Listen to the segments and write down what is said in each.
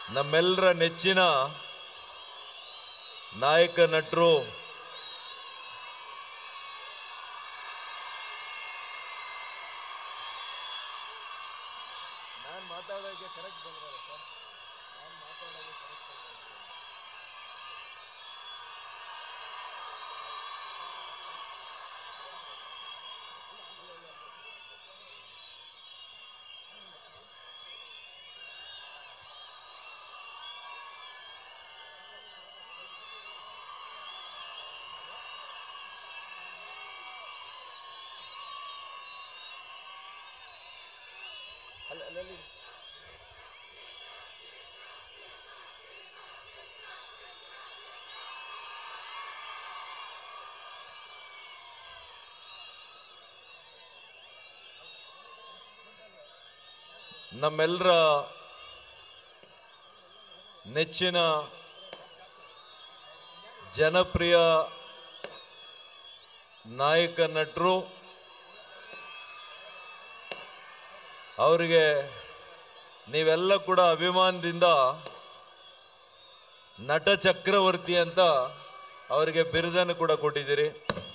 ನಮ್ಮೆಲ್ಲರ ನೆಚ್ಚಿನ ನಾಯಕ ನಟರು ನಾನು ಮಾತಾಡೋಕೆ ಕರೆಕ್ಟ್ ಬಂದ್ರಲ್ಲ ಸರ್ ನಾನು ಮಾತಾಡೋಕೆ ಕರೆಕ್ಟ್ ಅಲ್ಲ ಅಲ್ಲಲ್ಲಿ ನಮ್ಮೆಲ್ಲರ ನೆಚ್ಚಿನ ಜನಪ್ರಿಯ ನಾಯಕ ನಟರು ಅವರಿಗೆ ನೀವೆಲ್ಲ ಕೂಡ ಅಭಿಮಾನದಿಂದ ನಟ ಚಕ್ರವರ್ತಿ ಅಂತ ಅವರಿಗೆ ಬಿರುದನ್ನು ಕೂಡ ಕೊಟ್ಟಿದ್ದೀರಿ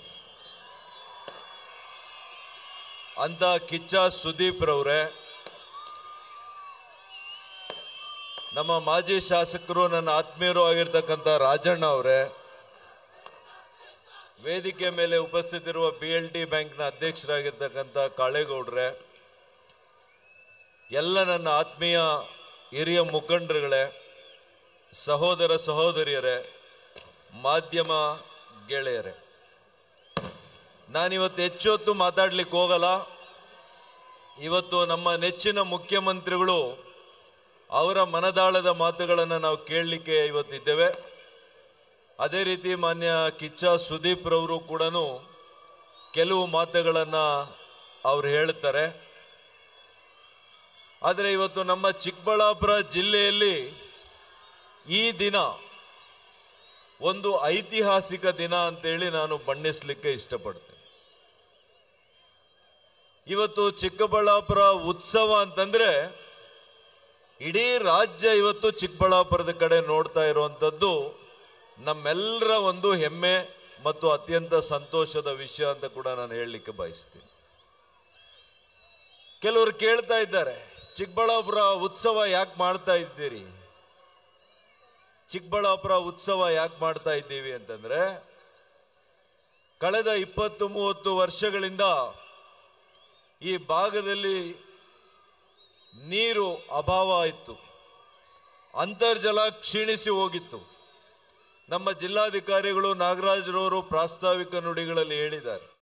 ಅಂತ ಕಿಚ್ಚ ಸುದೀಪ್ ರವ್ರೆ ನಮ್ಮ ಮಾಜಿ ಶಾಸಕರು ನನ್ನ ಆತ್ಮೀಯರು ಆಗಿರ್ತಕ್ಕಂಥ ರಾಜಣ್ಣ ಅವರೇ ವೇದಿಕೆ ಮೇಲೆ ಉಪಸ್ಥಿತಿರುವ ಬಿ ಎಲ್ ಟಿ ಬ್ಯಾಂಕ್ನ ಅಧ್ಯಕ್ಷರಾಗಿರ್ತಕ್ಕಂಥ ಕಾಳೇಗೌಡ್ರೆ ಎಲ್ಲ ನನ್ನ ಆತ್ಮೀಯ ಹಿರಿಯ ಮುಖಂಡರುಗಳೇ ಸಹೋದರ ಸಹೋದರಿಯರೇ ಮಾಧ್ಯಮ ಗೆಳೆಯರೇ ನಾನಿವತ್ತು ಹೆಚ್ಚು ಹೊತ್ತು ಮಾತಾಡ್ಲಿಕ್ಕೆ ಹೋಗಲ್ಲ ಇವತ್ತು ನಮ್ಮ ನೆಚ್ಚಿನ ಮುಖ್ಯಮಂತ್ರಿಗಳು ಅವರ ಮನದಾಳದ ಮಾತುಗಳನ್ನು ನಾವು ಕೇಳಲಿಕ್ಕೆ ಇವತ್ತಿದ್ದೇವೆ ಅದೇ ರೀತಿ ಮಾನ್ಯ ಕಿಚ್ಚ ಸುದೀಪ್ ರವರು ಕೂಡ ಕೆಲವು ಮಾತುಗಳನ್ನು ಅವ್ರು ಹೇಳ್ತಾರೆ ಆದರೆ ಇವತ್ತು ನಮ್ಮ ಚಿಕ್ಕಬಳ್ಳಾಪುರ ಜಿಲ್ಲೆಯಲ್ಲಿ ಈ ದಿನ ಒಂದು ಐತಿಹಾಸಿಕ ದಿನ ಅಂತೇಳಿ ನಾನು ಬಣ್ಣಿಸ್ಲಿಕ್ಕೆ ಇಷ್ಟಪಡ್ತೇನೆ ಇವತ್ತು ಚಿಕ್ಕಬಳ್ಳಾಪುರ ಉತ್ಸವ ಅಂತಂದ್ರೆ ಇಡೀ ರಾಜ್ಯ ಇವತ್ತು ಚಿಕ್ಕಬಳ್ಳಾಪುರದ ಕಡೆ ನೋಡ್ತಾ ಇರುವಂಥದ್ದು ನಮ್ಮೆಲ್ಲರ ಒಂದು ಹೆಮ್ಮೆ ಮತ್ತು ಅತ್ಯಂತ ಸಂತೋಷದ ವಿಷಯ ಅಂತ ಕೂಡ ನಾನು ಹೇಳಲಿಕ್ಕೆ ಬಯಸ್ತೀನಿ ಕೆಲವರು ಕೇಳ್ತಾ ಇದ್ದಾರೆ ಚಿಕ್ಕಬಳ್ಳಾಪುರ ಉತ್ಸವ ಯಾಕೆ ಮಾಡ್ತಾ ಇದ್ದೀರಿ ಚಿಕ್ಕಬಳ್ಳಾಪುರ ಉತ್ಸವ ಯಾಕೆ ಮಾಡ್ತಾ ಇದ್ದೀವಿ ಅಂತಂದ್ರೆ ಕಳೆದ ಇಪ್ಪತ್ತು ಮೂವತ್ತು ವರ್ಷಗಳಿಂದ ಈ ಭಾಗದಲ್ಲಿ ನೀರು ಅಭಾವ ಇತ್ತು ಅಂತರ್ಜಲ ಕ್ಷೀಣಿಸಿ ಹೋಗಿತ್ತು ನಮ್ಮ ಜಿಲ್ಲಾಧಿಕಾರಿಗಳು ನಾಗರಾಜ್ರವರು ಪ್ರಾಸ್ತಾವಿಕ ನುಡಿಗಳಲ್ಲಿ ಹೇಳಿದ್ದಾರೆ